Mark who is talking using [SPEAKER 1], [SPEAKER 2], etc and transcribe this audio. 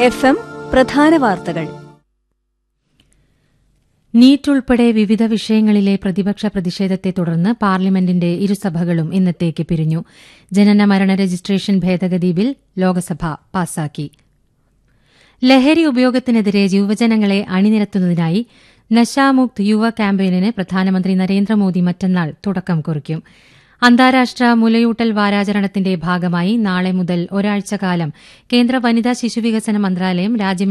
[SPEAKER 1] F M പ്രധാന വാർത്തകൾ
[SPEAKER 2] NEET ഉൾപ്പെടെ വിവിധ വിഷയങ്ങളിലെ പ്രതിപക്ഷ പ്രതിഷേധത്തെ തുടർന്ന് പാർലമെന്റിന്റെ ഇരുസഭകളും ഇന്നത്തേക്ക് പിരിഞ്ഞു ജനന മരണ രജിസ്ട്രേഷൻ ഭേദഗതി ബിൽ ലോക്സഭ പാസാക്കി ലഹരി ഉപയോഗത്തിനെതിരെ യുവജനങ്ങളെ അണിനിരത്തുന്നതിനായി നശാമുക്ത് യുവ ക്യാമ്പയിനിന് പ്രധാനമന്ത്രി നരേന്ദ്രമോദി മറ്റന്നാൾ തുടക്കം കുറിക്കും അന്താരാഷ്ട്ര മുലയൂട്ടൽ വാരാചരണത്തിന്റെ ഭാഗമായി നാളെ മുതൽ ഒരാഴ്ചക്കാലം കേന്ദ്ര വനിതാ ശിശുവികസന മന്ത്രാലയം രാജ്യം